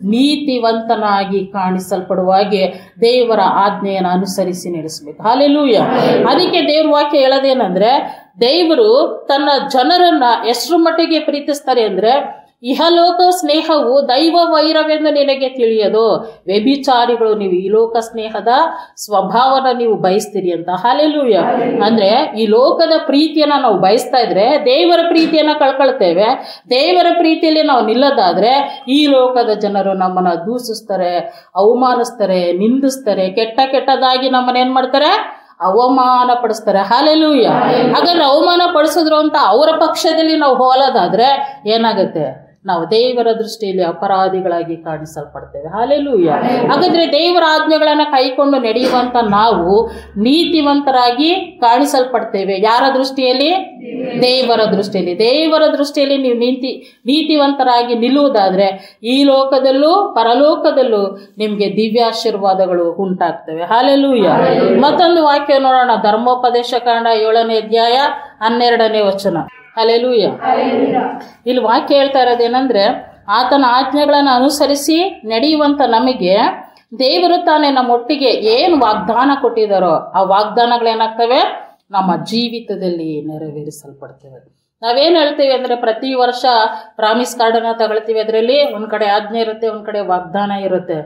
ನೀತಿವಂತನಾಗಿ ಕಾಣಿಸಲ್ಪಡುವ ಹಾಗೆ ದೇವರ ಆಜ್ಞೆಯನ್ನು ಅನುಸರಿಸಿ ನಡೆಸಬೇಕು ಹಾಲೆಲೂಯ ಅದಕ್ಕೆ ದೇವ್ರ ವಾಕ್ಯ ಹೇಳೋದೇನಂದ್ರೆ ದೇವರು ತನ್ನ ಜನರನ್ನ ಎಷ್ಟರ ಮಟ್ಟಿಗೆ ಪ್ರೀತಿಸ್ತಾರೆ ಅಂದ್ರೆ ಇಹಲೋಕ ಸ್ನೇಹವು ದೈವ ವೈರವೆಂದು ನಿನಗೆ ತಿಳಿಯದು ವ್ಯಭಿಚಾರಿಗಳು ನೀವು ಈ ಲೋಕ ಸ್ನೇಹದ ಸ್ವಭಾವನ ನೀವು ಬಯಸ್ತೀರಿ ಅಂತ ಹಾಲೆಲೂಯ ಅಂದ್ರೆ ಈ ಲೋಕದ ಪ್ರೀತಿಯನ್ನ ನಾವು ಬಯಸ್ತಾ ಇದ್ರೆ ದೇವರ ಪ್ರೀತಿಯನ್ನ ಕಳ್ಕೊಳ್ತೇವೆ ದೇವರ ಪ್ರೀತಿಯಲ್ಲಿ ನಾವು ನಿಲ್ಲದಾದ್ರೆ ಈ ಲೋಕದ ಜನರು ನಮ್ಮನ್ನ ದೂಷಿಸ್ತಾರೆ ಅವಮಾನಿಸ್ತಾರೆ ನಿಂದಿಸ್ತಾರೆ ಕೆಟ್ಟ ಕೆಟ್ಟದಾಗಿ ನಮ್ಮನ್ನ ಏನ್ ಮಾಡ್ತಾರೆ ಅವಮಾನ ಪಡಿಸ್ತಾರೆ ಹಾಲೆಲೂಯ ಹಾಗಾದ್ರೆ ಅವಮಾನ ಪಡಿಸಿದ್ರು ಅಂತ ಅವರ ಪಕ್ಷದಲ್ಲಿ ನಾವು ಹೋಲೋದಾದ್ರೆ ಏನಾಗುತ್ತೆ ನಾವು ದೇವರ ದೃಷ್ಟಿಯಲ್ಲಿ ಅಪರಾಧಿಗಳಾಗಿ ಕಾಣಿಸಲ್ಪಡ್ತೇವೆ ಹಾಲೆಲೂಯ ಹಾಗಾದ್ರೆ ದೇವರ ಆಜ್ಞೆಗಳನ್ನ ಕೈಕೊಂಡು ನಡೆಯುವಂತ ನಾವು ನೀತಿವಂತರಾಗಿ ಕಾಣಿಸಲ್ಪಡ್ತೇವೆ ಯಾರ ದೃಷ್ಟಿಯಲ್ಲಿ ದೇವರ ದೃಷ್ಟಿಯಲ್ಲಿ ದೇವರ ದೃಷ್ಟಿಯಲ್ಲಿ ನೀವು ನೀತಿ ನೀತಿವಂತರಾಗಿ ನಿಲ್ಲುವುದಾದ್ರೆ ಈ ಲೋಕದಲ್ಲೂ ಪರಲೋಕದಲ್ಲೂ ನಿಮಗೆ ದಿವ್ಯಾಶೀರ್ವಾದಗಳು ಉಂಟಾಗ್ತವೆ ಹಾಲೆಲೂಯ ಮತ್ತೊಂದು ವಾಕ್ಯ ನೋಡೋಣ ಧರ್ಮೋಪದೇಶ ಕಾಂಡ ಏಳನೇ ಅಧ್ಯಾಯ ಹನ್ನೆರಡನೇ ವಚನ ಅಲೆಲೂಯ ಇಲ್ಲಿ ವಾಕ್ಯ ಹೇಳ್ತಾ ಇರೋದೇನೆಂದ್ರೆ ಆತನ ಆಜ್ಞೆಗಳನ್ನು ಅನುಸರಿಸಿ ನಡೆಯುವಂತ ನಮಗೆ ದೇವರು ತಾನೇ ನಮ್ಮೊಟ್ಟಿಗೆ ಏನು ವಾಗ್ದಾನ ಕೊಟ್ಟಿದ್ದಾರೋ ಆ ವಾಗ್ದಾನಗಳೇನಾಗ್ತವೆ ನಮ್ಮ ಜೀವಿತದಲ್ಲಿ ನೆರವೇರಿಸಲ್ಪಡ್ತೇವೆ ನಾವೇನು ಹೇಳ್ತೀವಿ ಅಂದರೆ ಪ್ರತಿ ವರ್ಷ ಪ್ರಾಮಿಸ್ ಕಾರ್ಡನ್ನ ತಗೊಳ್ತೀವಿ ಅದರಲ್ಲಿ ಒಂದು ಕಡೆ ಆಜ್ಞೆ ಇರುತ್ತೆ ಒಂದು ಕಡೆ ವಾಗ್ದಾನ ಇರುತ್ತೆ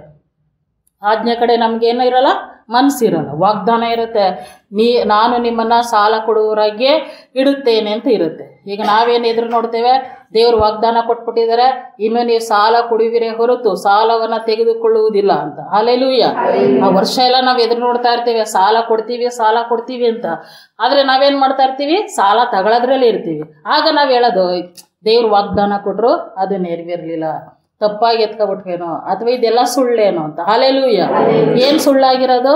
ಆಜ್ಞೆ ಕಡೆ ನಮ್ಗೇನು ಇರಲ್ಲ ಮನಸ್ಸಿರಲ್ಲ ವಾಗ್ದಾನ ಇರುತ್ತೆ ನೀ ನಾನು ನಿಮ್ಮನ್ನ ಸಾಲ ಕೊಡುವವರಾಗೆ ಇಡುತ್ತೇನೆ ಅಂತ ಇರುತ್ತೆ ಈಗ ನಾವೇನು ಎದುರು ನೋಡ್ತೇವೆ ದೇವರು ವಾಗ್ದಾನ ಕೊಟ್ಬಿಟ್ಟಿದ್ದಾರೆ ಇನ್ನು ನೀವು ಸಾಲ ಕೊಡುವಿರೇ ಹೊರತು ಸಾಲವನ್ನ ತೆಗೆದುಕೊಳ್ಳುವುದಿಲ್ಲ ಅಂತ ಅಲೆಲೂಯ ಆ ವರ್ಷ ಎಲ್ಲ ನಾವು ಎದುರು ನೋಡ್ತಾ ಇರ್ತೀವಿ ಸಾಲ ಕೊಡ್ತೀವಿ ಸಾಲ ಕೊಡ್ತೀವಿ ಅಂತ ಆದ್ರೆ ನಾವೇನ್ ಮಾಡ್ತಾ ಇರ್ತೀವಿ ಸಾಲ ತಗೊಳ್ಳೋದ್ರಲ್ಲಿ ಇರ್ತೀವಿ ಆಗ ನಾವು ಹೇಳೋದು ದೇವ್ರು ವಾಗ್ದಾನ ಕೊಟ್ರು ಅದು ನೆರವೇರ್ಲಿಲ್ಲ ತಪ್ಪಾಗಿ ಎತ್ಕೊಬಿಟ್ವೇನೋ ಅಥವಾ ಇದೆಲ್ಲ ಸುಳ್ಳೇನೋ ಅಂತ ಹಾಲೆಲೂಯ ಏನ್ ಸುಳ್ಳಾಗಿರೋದು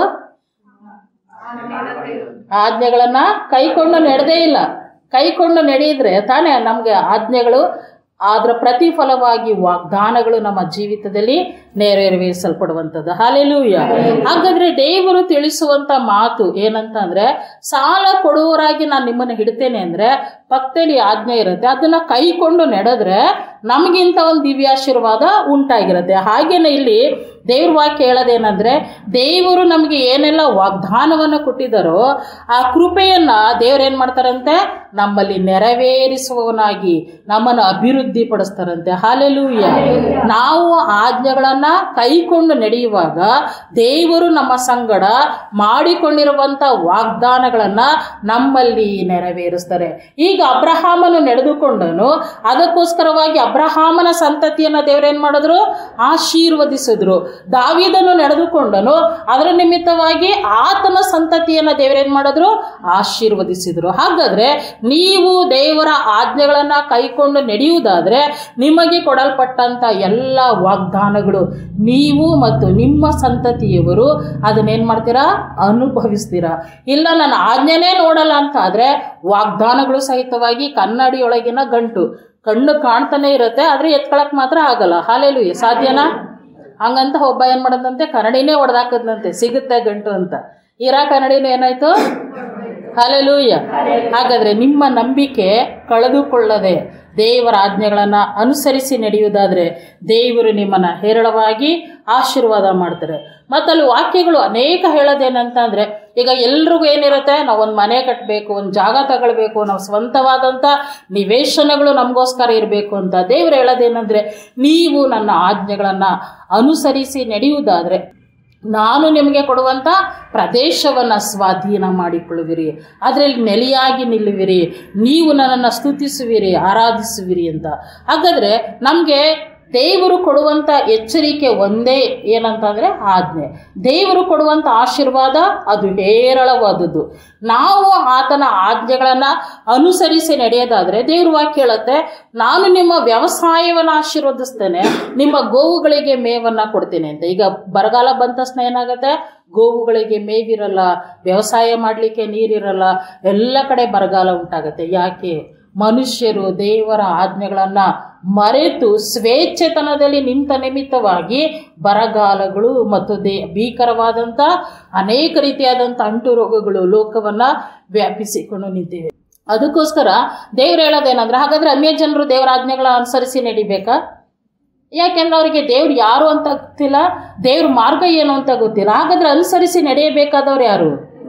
ಆಜ್ಞೆಗಳನ್ನ ಕೈಕೊಂಡು ನಡೆದೇ ಇಲ್ಲ ಕೈಕೊಂಡು ನಡೆಯಿದ್ರೆ ತಾನೇ ನಮ್ಗೆ ಆಜ್ಞೆಗಳು ಅದರ ಪ್ರತಿಫಲವಾಗಿ ವಾಗ್ದಾನಗಳು ನಮ್ಮ ಜೀವಿತದಲ್ಲಿ ನೆರವೇರಿಸಲ್ಪಡುವಂಥದ್ದು ಹಾಲೆಲೂಯ ಹಾಗಾದ್ರೆ ದೇವರು ತಿಳಿಸುವಂತ ಮಾತು ಏನಂತ ಅಂದ್ರೆ ಸಾಲ ಕೊಡುವವರಾಗಿ ನಾನು ನಿಮ್ಮನ್ನು ಹಿಡ್ತೇನೆ ಅಂದ್ರೆ ಪಕ್ಕದಲ್ಲಿ ಆಜ್ಞೆ ಇರುತ್ತೆ ಅದನ್ನ ಕೈಕೊಂಡು ನಡೆದ್ರೆ ನಮಗಿಂತ ಒಂದು ದಿವ್ಯಾಶೀರ್ವಾದ ಉಂಟಾಗಿರುತ್ತೆ ಹಾಗೇನೆ ಇಲ್ಲಿ ದೇವ್ರ ವಾಕ್ಯ ಹೇಳೋದೇನಂದ್ರೆ ದೇವರು ನಮಗೆ ಏನೆಲ್ಲ ವಾಗ್ದಾನವನ್ನು ಕೊಟ್ಟಿದ್ದಾರೋ ಆ ಕೃಪೆಯನ್ನ ದೇವ್ರು ಮಾಡ್ತಾರಂತೆ ನಮ್ಮಲ್ಲಿ ನೆರವೇರಿಸುವವನಾಗಿ ನಮ್ಮನ್ನು ಅಭಿವೃದ್ಧಿ ಪಡಿಸ್ತಾರಂತೆ ಹಾಲೆಲೂಯ ನಾವು ಆಜ್ಞೆಗಳನ್ನ ಕೈಕೊಂಡು ನಡೆಯುವಾಗ ದೇವರು ನಮ್ಮ ಸಂಗಡ ಮಾಡಿಕೊಂಡಿರುವಂತ ವಾಗ್ದಾನಗಳನ್ನ ನಮ್ಮಲ್ಲಿ ನೆರವೇರಿಸ್ತಾರೆ ಈಗ ಅಬ್ರಹಾಮನು ನಡೆದುಕೊಂಡನು ಅದಕ್ಕೋಸ್ಕರವಾಗಿ ಅಬ್ರಹಾಮನ ಸಂತತಿಯನ್ನ ದೇವರೇನ್ ಮಾಡಿದ್ರು ಆಶೀರ್ವದಿಸಿದ್ರು ದಾವಿದನು ನಡೆದುಕೊಂಡನು ಅದರ ನಿಮಿತ್ತವಾಗಿ ಆತನ ಸಂತತಿಯನ್ನ ದೇವರೇನ್ ಮಾಡಿದ್ರು ಆಶೀರ್ವದಿಸಿದ್ರು ಹಾಗಾದ್ರೆ ನೀವು ದೇವರ ಆಜ್ಞೆಗಳನ್ನ ಕೈಕೊಂಡು ನಡೆಯುವುದಾದ್ರೆ ನಿಮಗೆ ಕೊಡಲ್ಪಟ್ಟಂತ ಎಲ್ಲ ವಾಗ್ದಾನಗಳು ನೀವು ಮತ್ತು ನಿಮ್ಮ ಸಂತತಿಯವರು ಅದನ್ನೇನ್ ಮಾಡ್ತೀರಾ ಅನುಭವಿಸ್ತೀರಾ ಇಲ್ಲ ನಾನು ಆಜ್ಞೆನೇ ನೋಡಲ್ಲ ಅಂತ ಆದ್ರೆ ವಾಗ್ದಾನಗಳು ಸಹಿತವಾಗಿ ಕನ್ನಡಿಯೊಳಗಿನ ಗಂಟು ಕಣ್ಣು ಕಾಣ್ತಾನೆ ಇರುತ್ತೆ ಆದ್ರೆ ಎತ್ಕೊಳಕ್ ಮಾತ್ರ ಆಗಲ್ಲ ಹಾಲೇಲು ಸಾಧ್ಯನಾ ಹಂಗಂತ ಒಬ್ಬ ಏನ್ ಮಾಡದಂತೆ ಕನ್ನಡಿನೇ ಹೊಡೆದಾಕದಂತೆ ಸಿಗುತ್ತೆ ಗಂಟು ಅಂತ ಇರಾ ಕನ್ನಡಿನ ಏನಾಯ್ತು ಹಾಲೆಲೂಯ ಹಾಗಾದ್ರೆ ನಿಮ್ಮ ನಂಬಿಕೆ ಕಳೆದುಕೊಳ್ಳದೆ ದೇವರ ಆಜ್ಞೆಗಳನ್ನು ಅನುಸರಿಸಿ ನಡೆಯುವುದಾದ್ರೆ ದೇವರು ನಿಮ್ಮನ್ನು ಹೇರಳವಾಗಿ ಆಶೀರ್ವಾದ ಮಾಡ್ತಾರೆ ಮತ್ತಲ್ಲಿ ವಾಕ್ಯಗಳು ಅನೇಕ ಹೇಳೋದೇನಂತಂದ್ರೆ ಈಗ ಎಲ್ರಿಗೂ ಏನಿರುತ್ತೆ ನಾವು ಒಂದು ಮನೆ ಕಟ್ಟಬೇಕು ಒಂದು ಜಾಗ ತಗೊಳ್ಬೇಕು ನಾವು ಸ್ವಂತವಾದಂಥ ನಿವೇಶನಗಳು ನಮಗೋಸ್ಕರ ಇರಬೇಕು ಅಂತ ದೇವರು ಹೇಳೋದೇನೆಂದರೆ ನೀವು ನನ್ನ ಆಜ್ಞೆಗಳನ್ನು ಅನುಸರಿಸಿ ನಡೆಯುವುದಾದರೆ ನಾನು ನಿಮಗೆ ಕೊಡುವಂಥ ಪ್ರದೇಶವನ್ನು ಸ್ವಾಧೀನ ಮಾಡಿಕೊಳ್ಳುವಿರಿ ಅದರಲ್ಲಿ ನೆಲೆಯಾಗಿ ನಿಲ್ಲುವಿರಿ ನೀವು ನನ್ನನ್ನು ಸ್ತುತಿಸುವಿರಿ ಆರಾಧಿಸುವಿರಿ ಅಂತ ಹಾಗಾದರೆ ನಮಗೆ ದೇವರು ಕೊಡುವಂಥ ಎಚ್ಚರಿಕೆ ಒಂದೇ ಏನಂತಂದರೆ ಆಜ್ಞೆ ದೇವರು ಕೊಡುವಂಥ ಆಶೀರ್ವಾದ ಅದು ಹೇರಳವಾದದ್ದು ನಾವು ಆತನ ಆಜ್ಞೆಗಳನ್ನು ಅನುಸರಿಸಿ ನಡೆಯೋದಾದರೆ ದೇವ್ರ ವಾಕ್ಯ ಹೇಳುತ್ತೆ ನಾನು ನಿಮ್ಮ ವ್ಯವಸಾಯವನ್ನು ಆಶೀರ್ವದಿಸ್ತೇನೆ ನಿಮ್ಮ ಗೋವುಗಳಿಗೆ ಮೇವನ್ನು ಕೊಡ್ತೇನೆ ಅಂತ ಈಗ ಬರಗಾಲ ಬಂದ ತಕ್ಷಣ ಏನಾಗುತ್ತೆ ಗೋವುಗಳಿಗೆ ಮೇವಿರಲ್ಲ ವ್ಯವಸಾಯ ಮಾಡಲಿಕ್ಕೆ ನೀರಿರಲ್ಲ ಎಲ್ಲ ಕಡೆ ಬರಗಾಲ ಉಂಟಾಗುತ್ತೆ ಯಾಕೆ ಮನುಷ್ಯರು ದೇವರ ಆಜ್ಞೆಗಳನ್ನು ಮರೆತು ಸ್ವೇಚ್ಛೆತನದಲ್ಲಿ ನಿಂತ ನಿಮಿತ್ತವಾಗಿ ಬರಗಾಲಗಳು ಮತ್ತು ದೇ ಭೀಕರವಾದಂಥ ಅನೇಕ ರೀತಿಯಾದಂಥ ಅಂಟು ರೋಗಗಳು ಲೋಕವನ್ನು ವ್ಯಾಪಿಸಿಕೊಂಡು ನಿಂತಿವೆ ಅದಕ್ಕೋಸ್ಕರ ದೇವ್ರು ಹೇಳೋದೇನಂದ್ರೆ ಹಾಗಾದ್ರೆ ಅನ್ಯ ಜನರು ದೇವರ ಆಜ್ಞೆಗಳ ಅನುಸರಿಸಿ ನಡಿಬೇಕಾ ಯಾಕೆಂದ್ರೆ ಅವರಿಗೆ ದೇವ್ರು ಯಾರು ಅಂತ ಗೊತ್ತಿಲ್ಲ ದೇವ್ರ ಮಾರ್ಗ ಏನು ಅಂತ ಗೊತ್ತಿಲ್ಲ ಹಾಗಾದ್ರೆ ಅನುಸರಿಸಿ ನಡೆಯಬೇಕಾದವ್ರು ಯಾರು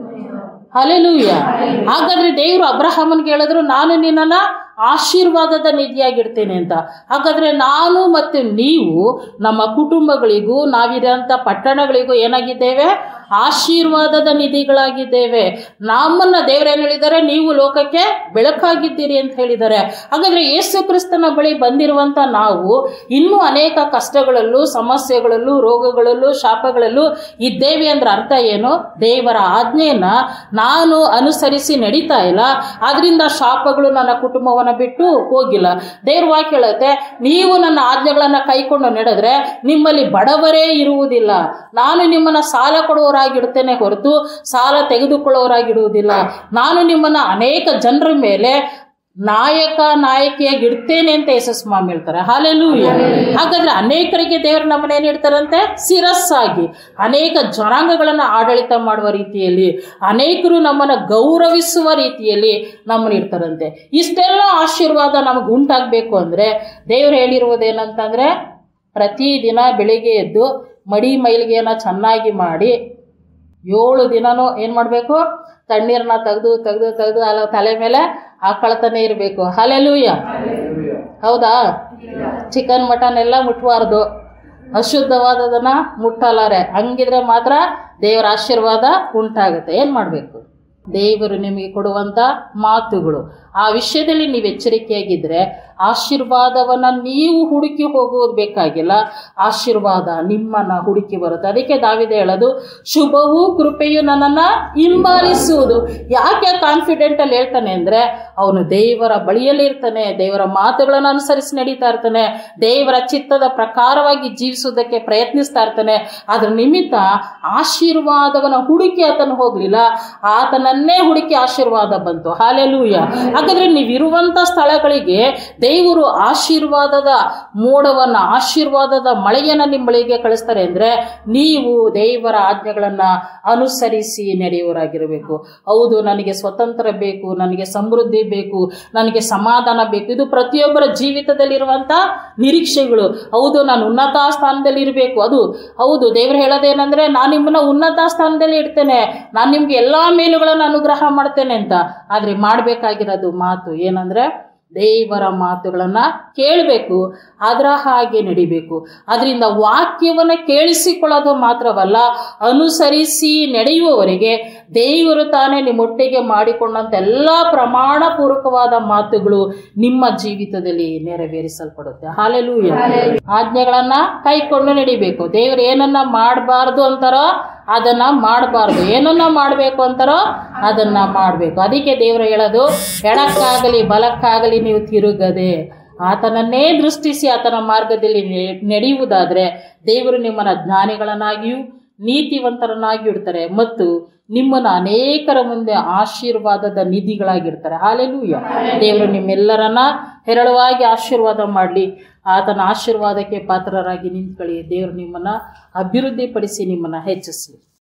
ಹಲೆಲೂಯ ಹಾಗಾದ್ರೆ ದೇವರು ಅಬ್ರಹಾಮನ್ಗೆ ಹೇಳಿದ್ರು ನಾನು ನಿನ್ನನ್ನ ಆಶೀರ್ವಾದದ ನಿಧಿಯಾಗಿಡ್ತೇನೆ ಅಂತ ಹಾಗಾದ್ರೆ ನಾನು ಮತ್ತು ನೀವು ನಮ್ಮ ಕುಟುಂಬಗಳಿಗೂ ನಾವಿರೋಂಥ ಪಟ್ಟಣಗಳಿಗೂ ಏನಾಗಿದ್ದೇವೆ ಆಶೀರ್ವಾದದ ನಿಧಿಗಳಾಗಿದ್ದೇವೆ ನಮ್ಮನ್ನ ದೇವರೇನು ಹೇಳಿದ್ದಾರೆ ನೀವು ಲೋಕಕ್ಕೆ ಬೆಳಕಾಗಿದ್ದೀರಿ ಅಂತ ಹೇಳಿದ್ದಾರೆ ಹಾಗಾದ್ರೆ ಯೇಸು ಕ್ರಿಸ್ತನ ಬಳಿ ಬಂದಿರುವಂತ ನಾವು ಇನ್ನೂ ಅನೇಕ ಕಷ್ಟಗಳಲ್ಲೂ ಸಮಸ್ಯೆಗಳಲ್ಲೂ ರೋಗಗಳಲ್ಲೂ ಶಾಪಗಳಲ್ಲೂ ಇದ್ದೇವೆ ಅಂದ್ರೆ ಅರ್ಥ ಏನು ದೇವರ ಆಜ್ಞೆಯನ್ನ ನಾನು ಅನುಸರಿಸಿ ನಡೀತಾ ಇಲ್ಲ ಅದರಿಂದ ಶಾಪಗಳು ನನ್ನ ಕುಟುಂಬವನ್ನು ಬಿಟ್ಟು ಹೋಗಿಲ್ಲ ದೇವ್ರ ವಾಕ್ಯ ಹೇಳುತ್ತೆ ನೀವು ನನ್ನ ಆಜ್ಞೆಗಳನ್ನು ಕೈಕೊಂಡು ನಡೆದ್ರೆ ನಿಮ್ಮಲ್ಲಿ ಬಡವರೇ ಇರುವುದಿಲ್ಲ ನಾನು ನಿಮ್ಮನ್ನ ಸಾಲ ಕೊಡುವವರಾಗಿಡ್ತೇನೆ ಹೊರತು ಸಾಲ ತೆಗೆದುಕೊಳ್ಳುವವರಾಗಿಡುವುದಿಲ್ಲ ನಾನು ನಿಮ್ಮನ್ನ ಅನೇಕ ಜನರ ಮೇಲೆ ನಾಯಕ ನಾಯಕಿಯಾಗಿ ಇಡ್ತೇನೆ ಅಂತ ಯಶಸ್ಮಾಮಿ ಹೇಳ್ತಾರೆ ಹಾಲೆಲ್ಲೂ ಹಾಗಾದ್ರೆ ಅನೇಕರಿಗೆ ದೇವರು ನಮ್ಮನ್ನ ಏನ್ ಇಡ್ತಾರಂತೆ ಶಿರಸ್ಸಾಗಿ ಅನೇಕ ಜನಾಂಗಗಳನ್ನ ಆಡಳಿತ ಮಾಡುವ ರೀತಿಯಲ್ಲಿ ಅನೇಕರು ನಮ್ಮನ್ನ ಗೌರವಿಸುವ ರೀತಿಯಲ್ಲಿ ನಮ್ಮನ್ನ ಇಡ್ತಾರಂತೆ ಇಷ್ಟೆಲ್ಲ ಆಶೀರ್ವಾದ ನಮಗೆ ಉಂಟಾಗಬೇಕು ಅಂದ್ರೆ ದೇವರು ಹೇಳಿರುವುದೇನಂತಂದ್ರೆ ಪ್ರತಿದಿನ ಬೆಳಿಗ್ಗೆ ಎದ್ದು ಮಡಿ ಮೈಲಿಗೆಯನ್ನು ಚೆನ್ನಾಗಿ ಮಾಡಿ ಏಳು ದಿನನೂ ಏನು ಮಾಡಬೇಕು ತಣ್ಣೀರನ್ನ ತೆಗೆದು ತೆಗೆದು ತೆಗೆದು ಅಲ್ಲ ತಲೆ ಮೇಲೆ ಹಾಕೊಳ್ತಾನೆ ಇರಬೇಕು ಹಲೆಲೂಯ ಹೌದಾ ಚಿಕನ್ ಮಟನ್ ಎಲ್ಲ ಮುಟ್ಬಾರ್ದು ಅಶುದ್ಧವಾದದನ್ನ ಮುಟ್ಟಲಾರೆ ಹಂಗಿದ್ರೆ ಮಾತ್ರ ದೇವರ ಆಶೀರ್ವಾದ ಉಂಟಾಗುತ್ತೆ ಏನು ಮಾಡಬೇಕು ದೇವರು ನಿಮಗೆ ಕೊಡುವಂಥ ಮಾತುಗಳು ಆ ವಿಷಯದಲ್ಲಿ ನೀವು ಎಚ್ಚರಿಕೆಯಾಗಿದ್ದರೆ ಆಶೀರ್ವಾದವನ್ನು ನೀವು ಹುಡುಕಿ ಹೋಗುವುದು ಬೇಕಾಗಿಲ್ಲ ಆಶೀರ್ವಾದ ನಿಮ್ಮನ್ನು ಹುಡುಕಿ ಬರುತ್ತೆ ಅದಕ್ಕೆ ದಾವಿದೆ ಹೇಳೋದು ಶುಭವೂ ಕೃಪೆಯು ನನ್ನನ್ನು ಹಿಂಬಾಲಿಸುವುದು ಯಾಕೆ ಕಾನ್ಫಿಡೆಂಟಲ್ಲಿ ಹೇಳ್ತಾನೆ ಅಂದರೆ ಅವನು ದೇವರ ಬಳಿಯಲ್ಲಿ ಇರ್ತಾನೆ ದೇವರ ಮಾತುಗಳನ್ನು ಅನುಸರಿಸಿ ನಡೀತಾ ಇರ್ತಾನೆ ದೇವರ ಚಿತ್ತದ ಪ್ರಕಾರವಾಗಿ ಜೀವಿಸುವುದಕ್ಕೆ ಪ್ರಯತ್ನಿಸ್ತಾ ಇರ್ತಾನೆ ಅದ್ರ ನಿಮಿತ್ತ ಆಶೀರ್ವಾದವನ್ನು ಹುಡುಕಿ ಆತನು ಹೋಗಲಿಲ್ಲ ಆತನನ್ನೇ ಹುಡುಕಿ ಆಶೀರ್ವಾದ ಬಂತು ಹಾಲೆಲೂಯ ಹಾಗಾದ್ರೆ ನೀವಿರುವಂತ ಸ್ಥಳಗಳಿಗೆ ದೇವರು ಆಶೀರ್ವಾದದ ಮೋಡವನ್ನ ಆಶೀರ್ವಾದದ ಮಳೆಯನ್ನ ನಿಮ್ಮ ಬಳಿಗೆ ಕಳಿಸ್ತಾರೆ ಅಂದ್ರೆ ನೀವು ದೇವರ ಆಜ್ಞೆಗಳನ್ನ ಅನುಸರಿಸಿ ನಡೆಯುವರಾಗಿರಬೇಕು ಹೌದು ನನಗೆ ಸ್ವತಂತ್ರ ಬೇಕು ನನಗೆ ಸಮೃದ್ಧಿ ಬೇಕು ನನಗೆ ಸಮಾಧಾನ ಬೇಕು ಇದು ಪ್ರತಿಯೊಬ್ಬರ ಜೀವಿತದಲ್ಲಿರುವಂತ ನಿರೀಕ್ಷೆಗಳು ಹೌದು ನಾನು ಉನ್ನತ ಸ್ಥಾನದಲ್ಲಿ ಇರಬೇಕು ಅದು ಹೌದು ದೇವರು ಹೇಳೋದೇನೆಂದ್ರೆ ನಾನು ನಿಮ್ಮನ್ನ ಉನ್ನತ ಸ್ಥಾನದಲ್ಲಿ ಇಡ್ತೇನೆ ನಾನು ನಿಮ್ಗೆ ಎಲ್ಲಾ ಮೇಲುಗಳನ್ನು ಅನುಗ್ರಹ ಮಾಡ್ತೇನೆ ಅಂತ ಆದ್ರೆ ಮಾಡಬೇಕಾಗಿರೋದು ಮಾತು ಏನಂದ್ರೆ ದೇವರ ಮಾತುಗಳನ್ನ ಕೇಳಬೇಕು ಅದರ ಹಾಗೆ ನಡಿಬೇಕು ಅದರಿಂದ ವಾಕ್ಯವನ್ನ ಕೇಳಿಸಿಕೊಳ್ಳೋದು ಮಾತ್ರವಲ್ಲ ಅನುಸರಿಸಿ ನಡೆಯುವವರೆಗೆ ದೇವರು ತಾನೇ ನಿಮ್ಮೊಟ್ಟಿಗೆ ಮಾಡಿಕೊಂಡಂತ ಎಲ್ಲ ಪ್ರಮಾಣ ಪೂರ್ವಕವಾದ ಮಾತುಗಳು ನಿಮ್ಮ ಜೀವಿತದಲ್ಲಿ ನೆರವೇರಿಸಲ್ಪಡುತ್ತೆ ಹಾಲೆಲೂಯ ಆಜ್ಞೆಗಳನ್ನ ಕೈಕೊಂಡು ನಡಿಬೇಕು ದೇವರು ಏನನ್ನ ಮಾಡಬಾರ್ದು ಅಂತಾರೋ ಅದನ್ನ ಮಾಡಬಾರ್ದು ಏನನ್ನ ಮಾಡಬೇಕು ಅಂತಾರೋ ಅದನ್ನ ಮಾಡಬೇಕು ಅದಕ್ಕೆ ದೇವರು ಹೇಳೋದು ಎಡಕ್ಕಾಗಲಿ ಬಲಕ್ಕಾಗಲಿ ನೀವು ತಿರುಗದೆ ಆತನನ್ನೇ ದೃಷ್ಟಿಸಿ ಆತನ ಮಾರ್ಗದಲ್ಲಿ ನೆ- ನಡೆಯುವುದಾದ್ರೆ ದೇವರು ನಿಮ್ಮನ್ನ ಜ್ಞಾನಿಗಳನ್ನಾಗಿಯೂ ನೀತಿವಂತರನ್ನಾಗಿ ಇಡ್ತಾರೆ ಮತ್ತು ನಿಮ್ಮನ್ನ ಅನೇಕರ ಮುಂದೆ ಆಶೀರ್ವಾದದ ನಿಧಿಗಳಾಗಿರ್ತಾರೆ ಹಾಲೆಲೂಯ ದೇವರು ನಿಮ್ಮೆಲ್ಲರನ್ನ ಹೆರಳವಾಗಿ ಆಶೀರ್ವಾದ ಮಾಡಲಿ ಆತನ ಆಶೀರ್ವಾದಕ್ಕೆ ಪಾತ್ರರಾಗಿ ನಿಂತ್ಕೊಳ್ಳಿ ದೇವರು ನಿಮ್ಮನ್ನ ಅಭಿವೃದ್ಧಿಪಡಿಸಿ ನಿಮ್ಮನ್ನ ಹೆಚ್ಚಿಸಲಿ